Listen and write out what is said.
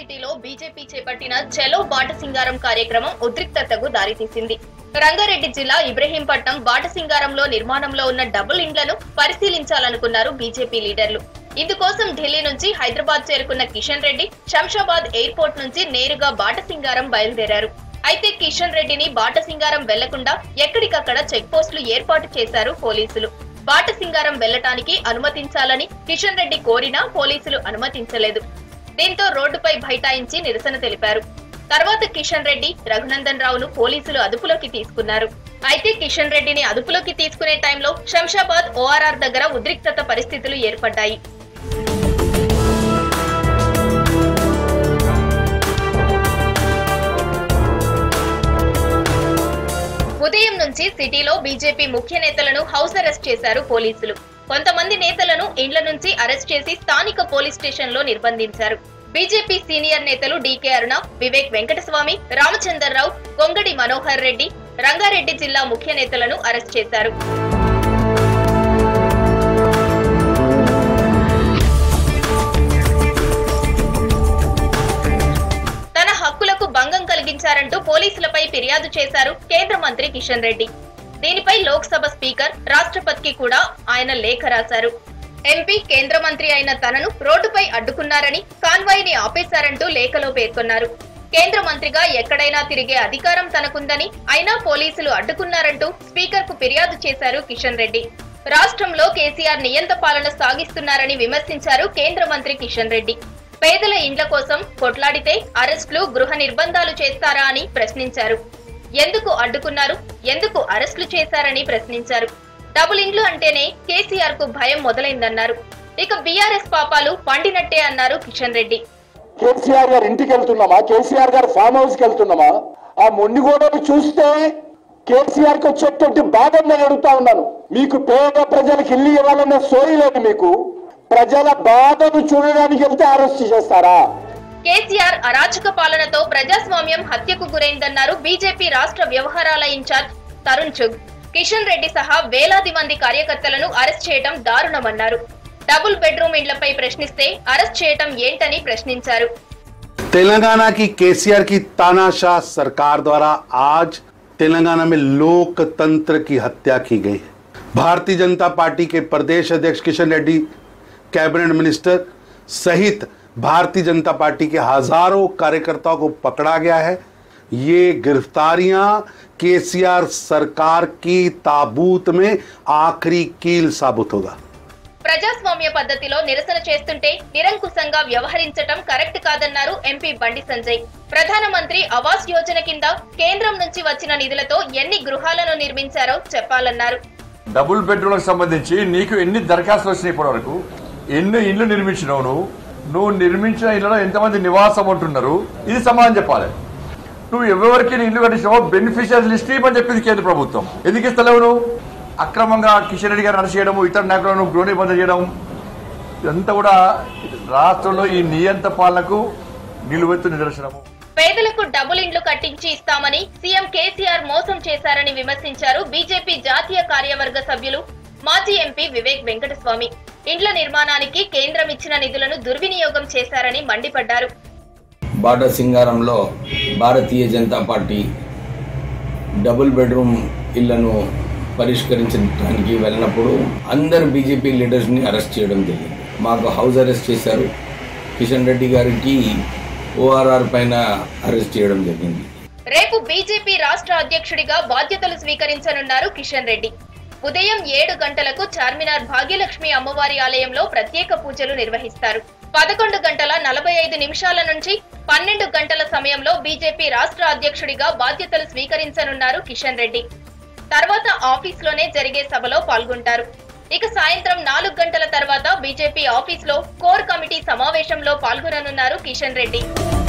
సిటీలో బీజేపీ చేపట్టిన చలో బాటసింగారం కార్యక్రమం ఉద్రిక్తతకు దారితీసింది రంగారెడ్డి జిల్లా ఇబ్రహీంపట్నం బాటసింగారంలో నిర్మాణంలో ఉన్న డబుల్ ఇండ్లను పరిశీలించాలనుకున్నారు బీజేపీ లీడర్లు ఇందుకోసం ఢిల్లీ నుంచి హైదరాబాద్ చేరుకున్న కిషన్ రెడ్డి శంషాబాద్ ఎయిర్పోర్ట్ నుంచి నేరుగా బాటసింగారం బయలుదేరారు అయితే కిషన్ రెడ్డిని బాటసింగారం వెళ్లకుండా ఎక్కడికక్కడ చెక్ పోస్టులు ఏర్పాటు చేశారు పోలీసులు బాటసింగారం వెళ్లటానికి అనుమతించాలని కిషన్ రెడ్డి కోరినా పోలీసులు అనుమతించలేదు దీంతో రోడ్డుపై బైఠాయించి నిరసన తెలిపారు తర్వాత కిషన్ రెడ్డి రఘునందన్ రావును పోలీసులు అదుపులోకి తీసుకున్నారు అయితే కిషన్ రెడ్డిని అదుపులోకి తీసుకునే టైంలో శంషాబాద్ ఓఆర్ఆర్ దగ్గర ఉద్రిక్తత పరిస్థితులు ఏర్పడ్డాయి ఉదయం నుంచి సిటీలో బీజేపీ ముఖ్య నేతలను హౌస్ అరెస్ట్ చేశారు పోలీసులు కొంతమంది నేతలను ఇండ్ల నుంచి అరెస్ట్ చేసి స్థానిక పోలీస్ స్టేషన్ లో నిర్బంధించారు బీజేపీ సీనియర్ నేతలు డీకే అరుణ వివేక్ వెంకటస్వామి రామచందర్రావు కొంగడి మనోహర్ రెడ్డి రంగారెడ్డి జిల్లా ముఖ్య నేతలను అరెస్ట్ చేశారు తన హక్కులకు భంగం కలిగించారంటూ పోలీసులపై ఫిర్యాదు చేశారు కేంద్ర మంత్రి కిషన్ రెడ్డి దీనిపై లోక్సభ స్పీకర్ రాష్ట్రపతికి కూడా ఆయన లేఖ రాశారు ఎంపీ కేంద్ర మంత్రి అయిన తనను రోడ్డుపై అడ్డుకున్నారని కాన్వాయ్ ని ఆపేశారంటూ లేఖలో పేర్కొన్నారు కేంద్ర మంత్రిగా ఎక్కడైనా తిరిగే అధికారం తనకుందని అయినా పోలీసులు అడ్డుకున్నారంటూ స్పీకర్ కు ఫిర్యాదు చేశారు కిషన్ రెడ్డి రాష్ట్రంలో కేసీఆర్ నియంత పాలన సాగిస్తున్నారని విమర్శించారు కేంద్ర మంత్రి కిషన్ రెడ్డి పేదల ఇండ్ల కోసం కొట్లాడితే అరెస్టులు గృహ నిర్బంధాలు చేస్తారా అని ప్రశ్నించారు ఎందుకు అడ్డుకున్నారు ఎందుకు అరెస్టులు చేశారని ప్రశ్నించారు డబుల్ ఇండ్లు అంటేనే కేసీఆర్ కు భయం మొదలైందన్నారు ఇక బీఆర్ఎస్ పాపాలు పండినట్టే అన్నారు కిషన్ రెడ్డి కేసీఆర్ గారి ఇంటికి వెళ్తున్నామా కేసీఆర్ గారి ఫామ్ హౌస్ కి వెళ్తున్నామా ఆ మొండిగోడను చూస్తే కేసీఆర్ కి వచ్చేటువంటి బాధను నేను అడుగుతా ఉన్నాను మీకు పేద ప్రజలకు ఇల్లు ఇవ్వాలన్న సోయి లేదు మీకు ప్రజల బాధను చూడడానికి వెళ్తే అరెస్ట్ చేస్తారా కేసీఆర్ అరాచక పాలనతో ప్రజాస్వామ్యం హత్యకు గురైందన్నారు బీజేపీ రాష్ట్ర వ్యవహారాల ఇన్ఛార్జ్ తరుణ్ చుగ్ కిషన్ రెడ్డి సహా వేలాది మంది కార్యకర్తలను అరెస్ట్ చేయడం దారుణమన్నారు డబుల్ బెడ్రూమ్ ఇండ్లపై ప్రశ్నిస్తే అరెస్ట్ చేయటం ఏంటని ప్రశ్నించారు तेलंगाना की केसीआर की तानाशाह सरकार द्वारा आज तेलंगाना में लोकतंत्र की हत्या की गई है भारतीय जनता पार्टी के प्रदेश अध्यक्ष किशन रेड्डी कैबिनेट मिनिस्टर सहित भारतीय जनता पार्टी के हजारों कार्यकर्ताओं को पकड़ा गया है ये गिरफ्तारियां केसीआर सरकार की ताबूत में आखिरी कील साबित होगा ప్రజాస్వామ్య పద్ధతిలో నిరసన చేస్తుంటే నిరంకుశంగా వ్యవహరించటం కరెక్ట్ కాదన్నారు ఎంపీ బండి సంజయ్ ప్రధానమంత్రి ఆవాస్ యోజన కింద కేంద్రం నుంచి వచ్చిన నిధులతో ఎన్ని గృహాలను నిర్మించారో చెప్పాలన్నారు డబుల్ బెడ్రూమ్లకు సంబంధించి నీకు ఎన్ని దరఖాస్తులు వచ్చినాయి ఇప్పటి వరకు ఎన్ని ఇల్లు నిర్మించినావు నువ్వు నువ్వు నిర్మించిన ఇళ్లలో ఎంతమంది నివాసం ఉంటున్నారు ఇది సమాధానం చెప్పాలి నువ్వు ఎవరికి నీ ఇల్లు కట్టించావో బెనిఫిషియర్స్ లిస్ట్ ఇవ్వని చెప్పింది కేంద్ర ప్రభుత్వం ఎందుకు ఇస్తలేవు నువ్వు అక్రమంగా కిషన్ రెడ్డి గారిని అరెస్ట్ చేయడము ఇతర నాయకులను గృహ నిబంధన చేయడం ఇదంతా కూడా రాష్ట్రంలో ఈ నియంత పాలనకు నిలువెత్తు నిదర్శనము పేదలకు డబుల్ ఇండ్లు కట్టించి ఇస్తామని సీఎం కేసీఆర్ మోసం చేశారని విమర్శించారు బీజేపీ జాతీయ కార్యవర్గ సభ్యులు మాజీ ఎంపీ వివేక్ వెంకటస్వామి ఇండ్ల నిర్మాణానికి కేంద్రం ఇచ్చిన నిధులను దుర్వినియోగం చేశారని మండిపడ్డారు బాట సింగారంలో Bharatiya Janata Party double bedroom ఇళ్లను పరిష్కరించడానికి వెళ్ళినప్పుడు అందరు బీజేపీ లీడర్స్ని అరెస్ట్ చేయడం జరిగింది మాకు హౌస్ అరెస్ట్ చేశారు కిషన్ రెడ్డి గారికి ఓఆర్ఆర్ పైన అరెస్ట్ చేయడం జరిగింది రేపు బీజేపీ రాష్ట్ర అధ్యక్షుడిగా బాధ్యతలు స్వీకరించనున్నారు కిషన్ రెడ్డి ఉదయం ఏడు గంటలకు చార్మినార్ భాగ్యలక్ష్మి అమ్మవారి ఆలయంలో ప్రత్యేక పూజలు నిర్వహిస్తారు పదకొండు గంటల నలభై ఐదు నిమిషాల నుంచి పన్నెండు గంటల సమయంలో బీజేపీ రాష్ట్ర అధ్యక్షుడిగా బాధ్యతలు స్వీకరించనున్నారు కిషన్ రెడ్డి తర్వాత ఆఫీస్లోనే జరిగే సభలో పాల్గొంటారు ఇక సాయంత్రం నాలుగు గంటల తర్వాత బీజేపీ ఆఫీస్లో కోర్ కమిటీ సమావేశంలో పాల్గొననున్నారు కిషన్ రెడ్డి